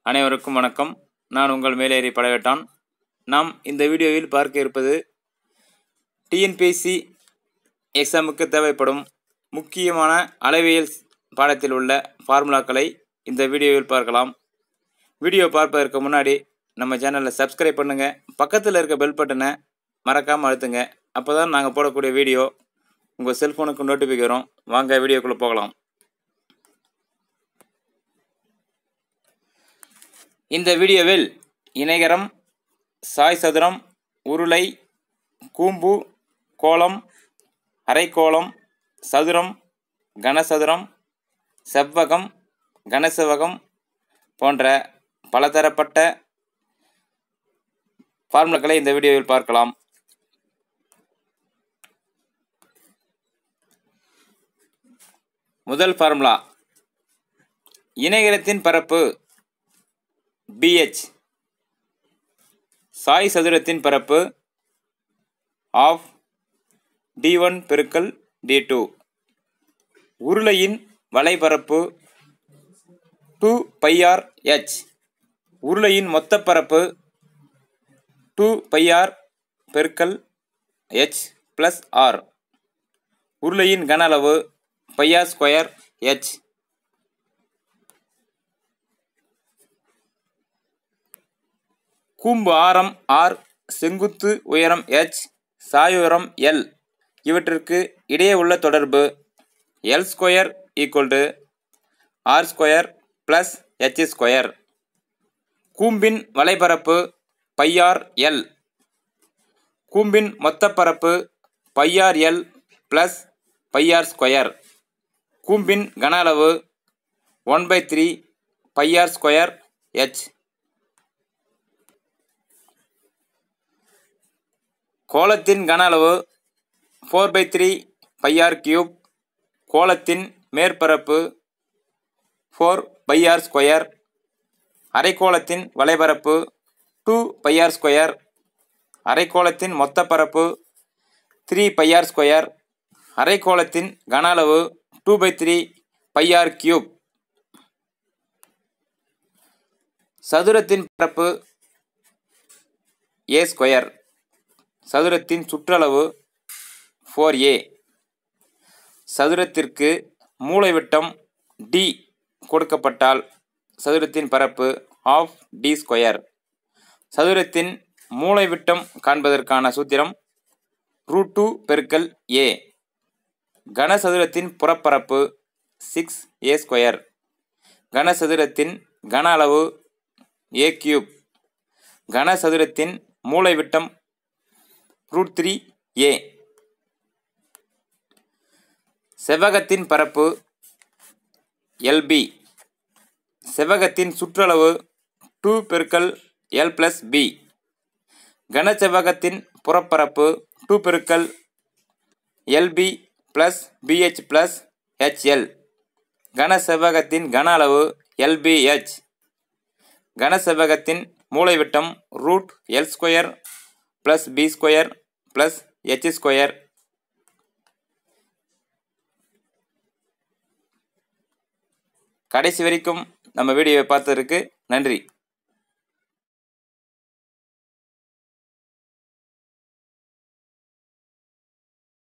அனைவருக்கும் வணக்கம் நான் உங்கள் மேலேறி பழவேட்டான் நாம் இந்த வீடியோவில் பார்க்க இருப்பது டிஎன்பிஎஸ்சி எக்ஸாமுக்கு தேவைப்படும் முக்கியமான அளவியல் பாடத்தில் உள்ள ஃபார்முலாக்களை இந்த வீடியோவில் பார்க்கலாம் வீடியோ பார்ப்பதற்கு முன்னாடி நம்ம சேனலை சப்ஸ்கிரைப் பண்ணுங்கள் பக்கத்தில் இருக்க பெல் பட்டனை மறக்காமல் அழுத்துங்க அப்போ தான் நாங்கள் போடக்கூடிய வீடியோ உங்கள் செல்ஃபோனுக்கு நோட்டிஃபிகேஷன் வரும் வாங்க வீடியோக்குள்ளே போகலாம் இந்த வீடியோவில் இணைகரம் சாய் சதுரம் உருளை கூம்பு கோலம் அரைக்கோளம் சதுரம் கனசதுரம் செவ்வகம் கனசெவ்வகம் போன்ற பலதரப்பட்ட ஃபார்முலாக்களை இந்த வீடியோவில் பார்க்கலாம் முதல் ஃபார்முலா இணைகரத்தின் பரப்பு பிஹெச் சாய் சதுரத்தின் பரப்பு ஆஃப் டி ஒன் பெருக்கல் டி டூ உருளையின் வலைபரப்பு டூ பைஆர் ஹெச் உருளையின் மொத்த பரப்பு டூ பைஆர் பெருக்கல் ஹெச் ப்ளஸ் ஆர் உருளையின் கன அளவு பைஆர் ஸ்கொயர் ஹெச் கூம்பு ஆரம் ஆர் செங்குத்து உயரம் h சாயுயரம் எல் இவற்றிற்கு இடையே உள்ள தொடர்பு L square equal to R square plus H square கூம்பின் வலைபரப்பு பையார் எல் கூம்பின் மொத்த பரப்பு pi r L plus pi r square கூம்பின் கன அளவு one by three pi r square H கோலத்தின் கன அளவு four by three pi r cube கோலத்தின் மேற்பரப்பு ஃபோர் பையார் ஸ்கொயர் அரைக்கோளத்தின் வலைபரப்பு டூ பையார் ஸ்கொயர் அரைக்கோளத்தின் மொத்த பரப்பு த்ரீ பையார் ஸ்கொயர் அரைக்கோளத்தின் கன அளவு two by three pi r cube சதுரத்தின் பரப்பு ஏ ஸ்கொயர் சதுரத்தின் சுற்றளவு ஃபோர் ஏ சதுரத்திற்கு மூலைவிட்டம் டி கொடுக்கப்பட்டால் சதுரத்தின் பரப்பு ஆஃப் டி ஸ்கொயர் சதுரத்தின் மூலைவிட்டம் காண்பதற்கான சூத்திரம் ரூட் டூ பெருக்கல் ஏ கனசதுரத்தின் புறப்பரப்பு சிக்ஸ் ஏ ஸ்கொயர் கனசதுரத்தின் கன அளவு ஏ கியூப் கனசதுரத்தின் மூலைவிட்டம் ரூட் த்ரீ ஏ செவ்வகத்தின் பரப்பு எல்பி செவ்வகத்தின் சுற்றளவு டூ பெருக்கல் எல் பிளஸ் பி கனசெவ்வகத்தின் புறப்பரப்பு டூ பெருக்கல் LB plus BH plus HL கனசெவ்வகத்தின் கன அளவு எல்பிஹெச் கனசெவ்வகத்தின் மூலைவிட்டம் root L square plus B square plus H square கடைசி வரைக்கும் நம்ம வீடியோவை பார்த்ததற்கு நன்றி